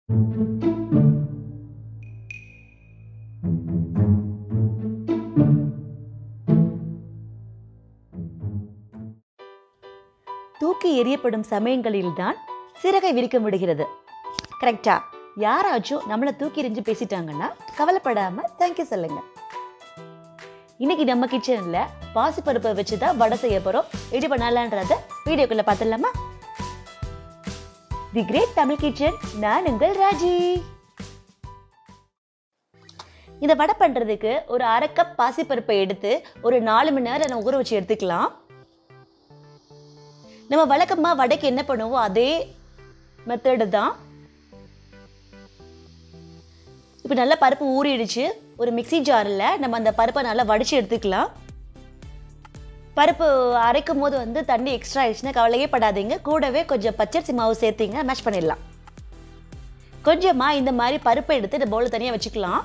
தூக்கி எறியப்படும் சமயங்களில்தான் சிறகை விரிக்க முடிகிறது கரெக்டா யாராச்சும் நம்மளை தூக்கி எறிஞ்சு பேசிட்டாங்கன்னா கவலைப்படாம தேங்க்யூ சொல்லுங்க இன்னைக்கு நம்ம கிச்சன்ல பாசிப்பருப்பை வச்சு தான் வடை செய்ய போறோம் எப்படி பண்ணலான்றத வீடியோக்குள்ள பார்த்துடலாமா தி கிரேட் தமிழ் கிச்சன் நான் உங்கள் ராஜி இந்த வடை பண்றதுக்கு ஒரு அரை கப் பாசிப்பருப்பை எடுத்து ஒரு நாலு மணி நேரம் நம்ம ஊற வச்சு எடுத்துக்கலாம் நம்ம வழக்கமாக வடைக்கு என்ன பண்ணுவோம் அதே மெத்தடு தான் இப்போ நல்லா பருப்பு ஊறிடுச்சு ஒரு மிக்ஸி ஜாரில் நம்ம அந்த பருப்பை நல்லா வடித்து எடுத்துக்கலாம் பருப்பு அரைக்கும் போது வந்து தண்ணி எக்ஸ்ட்ரா ஆயிடுச்சுன்னா கவலையே படாதீங்க கூடவே கொஞ்சம் பச்சரிசி மாவு சேர்த்திங்க மேஷ் பண்ணிடலாம் கொஞ்சமாக இந்த மாதிரி பருப்பை எடுத்து இந்த பவுலில் தனியாக வச்சுக்கலாம்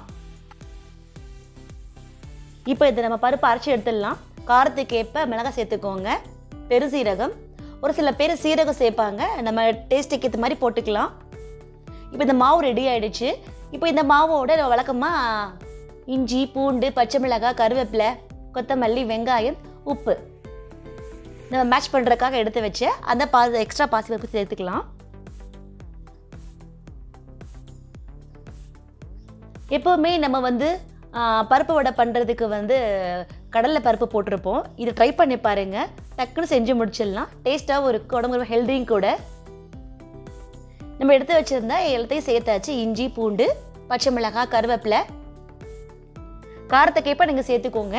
இப்போ இதை நம்ம பருப்பு அரைச்சி எடுத்துடலாம் காரத்துக்கு ஏற்ப மிளகாய் சேர்த்துக்கோங்க பெருசீரகம் ஒரு சில பேர் சீரகம் சேர்ப்பாங்க நம்ம டேஸ்ட்டுக்கு ஏற்ற மாதிரி போட்டுக்கலாம் இப்போ இந்த மாவு ரெடி ஆயிடுச்சு இப்போ இந்த மாவோட நம்ம வழக்கமாக இஞ்சி பூண்டு பச்சை மிளகாய் கருவேப்பிலை கொத்தமல்லி வெங்காயம் உப்பு நம்ம மேட்ச் பண்ணுறதுக்காக எடுத்து வச்சு அந்த பா எக்ஸ்ட்ரா பாசி பருப்பு சேர்த்துக்கலாம் எப்போவுமே நம்ம வந்து ஆ, பருப்பு வடை பண்ணுறதுக்கு வந்து கடலை பருப்பு போட்டிருப்போம் இதை ட்ரை பண்ணி பாருங்க டக்குன்னு செஞ்சு முடிச்சிடலாம் டேஸ்ட்டாகவும் இருக்கும் உடம்பு ரொம்ப ஹெல்தியும் கூட நம்ம எடுத்து வச்சிருந்தா எல்லாத்தையும் சேர்த்தாச்சு இஞ்சி பூண்டு பச்சை மிளகாய் கருவேப்பிலை காரத்துக்கேற்ப நீங்கள் சேர்த்துக்கோங்க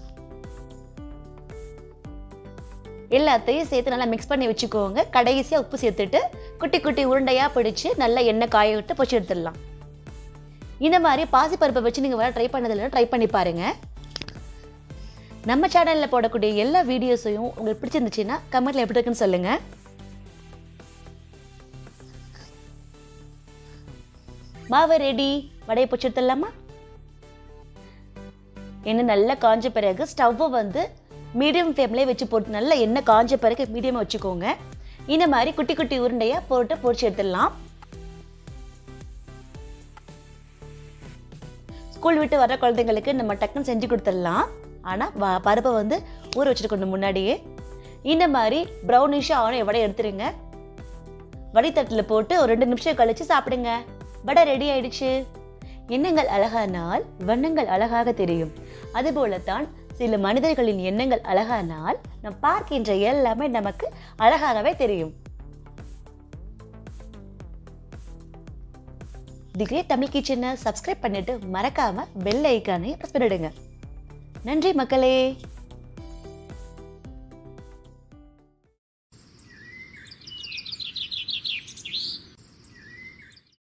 எல்லாத்தையும் சேர்த்து நல்லா மிக்ஸ் பண்ணி வச்சுக்கோங்க கடைசியாக உப்பு சேர்த்துட்டு குட்டி குட்டி உருண்டையாக பிடிச்சு நல்லா எண்ணெய் காய விட்டு பொச்சு எடுத்துடலாம் இந்த மாதிரி பாசிப்பருப்பை வச்சு நீங்கள் வேறு ட்ரை பண்ணதில்லை ட்ரை பண்ணி பாருங்க நம்ம சேனலில் போடக்கூடிய எல்லா வீடியோஸையும் உங்களுக்கு பிடிச்சிருந்துச்சுன்னா கமெண்ட்ல எப்படி இருக்குன்னு சொல்லுங்க மாவு ரெடி வடையை பொச்சு எடுத்துடலாமா எண்ணெய் நல்லா காஞ்ச பிறகு ஸ்டவ்வை வந்து மீடியம் ஃப்ளேம்லேயே வச்சு போட்டு நல்லா எண்ணெய் காஞ்ச பிறகு மீடியமாக வச்சுக்கோங்க இந்த மாதிரி குட்டி குட்டி உருண்டையாக போட்டு பொரிச்சு எடுத்துடலாம் ஸ்கூல் விட்டு வர குழந்தைங்களுக்கு நம்ம டக்குன்னு செஞ்சு கொடுத்துடலாம் ஆனால் வ பருப்பை வந்து ஊற வச்சுருக்கணும் முன்னாடியே இந்த மாதிரி ப்ரௌனிஷாக ஆன வடை எடுத்துருங்க வடித்தட்டில் போட்டு ஒரு ரெண்டு நிமிஷம் கழிச்சு சாப்பிடுங்க வடை ரெடி ஆயிடுச்சு எண்ணங்கள் அழகானால் வண்ணங்கள் அழகாக தெரியும் அதுபோலத்தான் சில மனிதர்களின் எண்ணங்கள் அழகானால் நம் பார்க்கின்ற எல்லாமே நமக்கு அழகாகவே தெரியும் தி கிரேட் தமிழ் கிச்சனை சப்ஸ்கிரைப் பண்ணிட்டு மறக்காம பெல் ஐக்கானை ப்ரெஸ் பண்ணிடுங்க நன்றி மக்களே